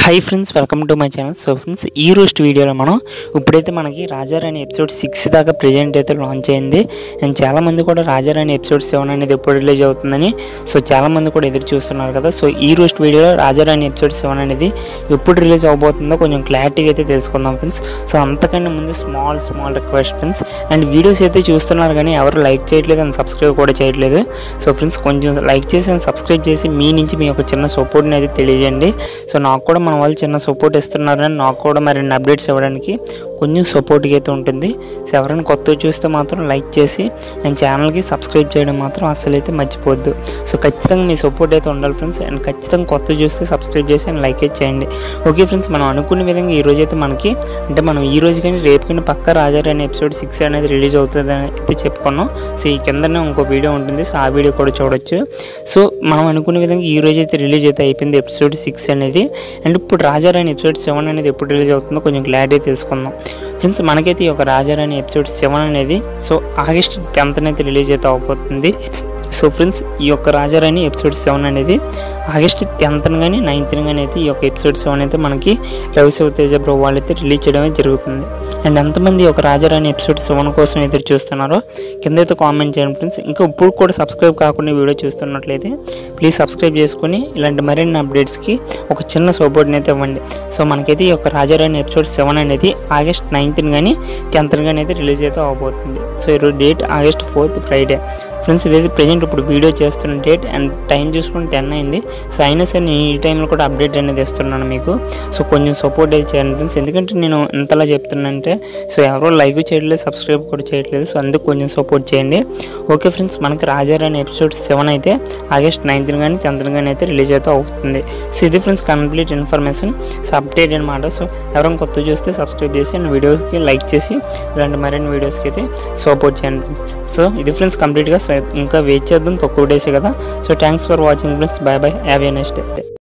high friends welcome to my channel so friends ఈ రోజు వీడియోలో మనం ఇప్పుడైతే మనకి రాజారాణి ఎపిసోడ్ సిక్స్ దాకా ప్రెజెంట్ అయితే లాంచ్ అయింది అండ్ చాలామంది కూడా రాజారాణి ఎపిసోడ్ సెవెన్ అనేది ఎప్పుడు రిలీజ్ అవుతుందని సో చాలామంది కూడా ఎదురు చూస్తున్నారు కదా సో ఈ రోజు వీడియోలో రాజారాణి ఎపిసోడ్ సెవెన్ అనేది ఎప్పుడు రిలీజ్ అవబోతుందో కొంచెం క్లారిటీగా అయితే తెలుసుకుందాం ఫ్రెండ్స్ సో అంతకంటే ముందు small small request friends and videos అయితే చూస్తున్నారు కానీ ఎవరు లైక్ చేయట్లేదు అండ్ సబ్స్క్రైబ్ కూడా చేయట్లేదు సో ఫ్రెండ్స్ కొంచెం లైక్ చేసి అండ్ సబ్స్క్రైబ్ చేసి మీ నుంచి మీ యొక్క చిన్న సపోర్ట్ని అయితే తెలియజేయండి సో నాకు కూడా మన వాళ్ళు చిన్న సపోర్ట్ ఇస్తున్నారని నాకు కూడా మరిన్ని అప్డేట్స్ ఇవ్వడానికి కొంచెం సపోర్ట్గా అయితే ఉంటుంది సో ఎవరైనా కొత్తగా చూస్తే మాత్రం లైక్ చేసి అండ్ ఛానల్కి సబ్స్క్రైబ్ చేయడం మాత్రం అస్సలు అయితే మర్చిపోవద్దు సో ఖచ్చితంగా మీ సపోర్ట్ అయితే ఉండాలి ఫ్రెండ్స్ అండ్ ఖచ్చితంగా కొత్త చూస్తే సబ్స్క్రైబ్ చేసి అండ్ లైక్ అయితే చేయండి ఓకే ఫ్రెండ్స్ మనం అనుకున్న విధంగా ఈ రోజు అయితే మనకి అంటే మనం ఈ రోజు కానీ రేపు కానీ పక్క రాజారి అనే ఎపిసోడ్ సిక్స్ అనేది రిలీజ్ అవుతుంది అని అయితే చెప్పుకున్నాం సో ఈ కిందనే ఇంకో వీడియో ఉంటుంది సో ఆ వీడియో కూడా చూడొచ్చు సో మనం అనుకున్న విధంగా ఈ రోజు అయితే రిలీజ్ అయితే అయిపోయింది ఎపిసోడ్ సిక్స్ అనేది అండ్ ఇప్పుడు రాజారాణి ఎపిసోడ్ సెవెన్ అనేది ఎప్పుడు రిలీజ్ అవుతుందో కొంచెం క్లారిటీ తెలుసుకుందాం ఫ్రెండ్స్ మనకైతే ఈ యొక్క రాజారాణి ఎపిసోడ్ సెవెన్ అనేది సో ఆగస్ట్ టెన్త్ అయితే రిలీజ్ అయితే అవబోతుంది సో ఫ్రెండ్స్ ఈ యొక్క రాజారాణి ఎపిసోడ్ సెవెన్ అనేది ఆగస్ట్ టెన్త్ కానీ నైన్త్ కానీ అయితే ఈ యొక్క ఎపిసోడ్ సెవెన్ అయితే మనకి రవిశివ తేజ బ్రో వాళ్ళు అయితే రిలీజ్ చేయడమే జరుగుతుంది అండ్ ఎంతమంది ఈ యొక్క రాజారాణి ఎపిసోడ్ సెవెన్ కోసం ఎదురు చూస్తున్నారో కింద అయితే కామెంట్ చేయండి ఫ్రెండ్స్ ఇంకా ఇప్పుడు కూడా సబ్స్క్రైబ్ కాకుండా వీడియో చూస్తున్నట్లయితే ప్లీజ్ సబ్స్క్రైబ్ చేసుకొని ఇలాంటి మరిన్ని అప్డేట్స్కి ఒక చిన్న సపోర్ట్ని అయితే ఇవ్వండి సో మనకైతే ఈ యొక్క రాజారాణి ఎపిసోడ్ సెవెన్ అనేది ఆగస్ట్ నైన్త్ కానీ టెన్త్ కానీ అయితే రిలీజ్ అయితే అవబోతుంది సో ఈరోజు date August fourth Friday friends ఇదైతే ప్రజెంట్ ఇప్పుడు వీడియో చేస్తున్న డేట్ అండ్ టైం చూసుకుని టెన్ అయింది సో అయినా సరే నేను ఈ టైంలో కూడా అప్డేట్ అనేది ఇస్తున్నాను మీకు సో కొంచెం సపోర్ట్ అయితే చేయండి ఫ్రెండ్స్ ఎందుకంటే నేను ఎంతలా చెప్తున్నానంటే సో ఎవరో లైక్ చేయట్లేదు సబ్స్క్రైబ్ కూడా చేయట్లేదు సో అందుకు కొంచెం సపోర్ట్ చేయండి ఓకే ఫ్రెండ్స్ మనకి రాజారాణి ఎపిసోడ్ సెవెన్ అయితే ఆగస్ట్ నైన్త్ కానీ టెన్త్ కానీ అయితే రిలీజ్ అయితే అవుతుంది సో ఇది friends complete information so update అనమాట సో ఎవరైనా కొత్త చూస్తే సబ్స్క్రైబ్ చేసి అండ్ వీడియోస్కి లైక్ చేసి ఇలాంటి మరిన్ని వీడియోస్కి అయితే సపోర్ట్ చేయండి ఫ్రెండ్స్ సో ఇది ఫ్రెండ్స్ కంప్లీట్గా సో ఇంకా వెయిట్ చేద్దాం తక్కువ డేసే కదా so thanks for watching friends bye bye have a next day